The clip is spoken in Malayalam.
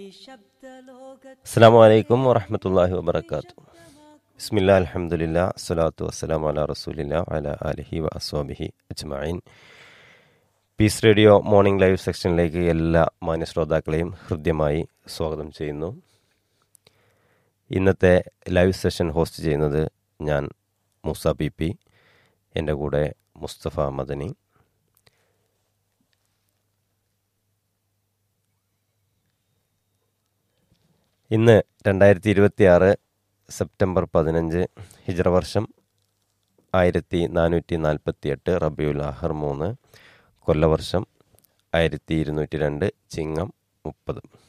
അസ്സാം വലൈക്കും വറഹമത്തല്ലാഹി വബർക്കാത്തു ബിസ്മില്ലാ അലഹമുല്ല അസ്സലാത്തു വസ്സലാം അല റസൂലില്ല അല അലഹി വ അസ്വാബിഹി അജ്മൈൻ പീസ് റേഡിയോ മോർണിംഗ് ലൈവ് സെക്ഷനിലേക്ക് എല്ലാ മാന്യ ശ്രോതാക്കളെയും ഹൃദ്യമായി സ്വാഗതം ചെയ്യുന്നു ഇന്നത്തെ ലൈവ് സെഷൻ ഹോസ്റ്റ് ചെയ്യുന്നത് ഞാൻ മൂസ പി പി എൻ്റെ കൂടെ മുസ്തഫ മദനി ഇന്ന് രണ്ടായിരത്തി ഇരുപത്തി ആറ് സെപ്റ്റംബർ പതിനഞ്ച് ഹിജറ വർഷം ആയിരത്തി നാനൂറ്റി നാൽപ്പത്തി എട്ട് റബിയുൽ അഹർ മൂന്ന് കൊല്ലവർഷം ആയിരത്തി ഇരുന്നൂറ്റി രണ്ട് ചിങ്ങം മുപ്പത്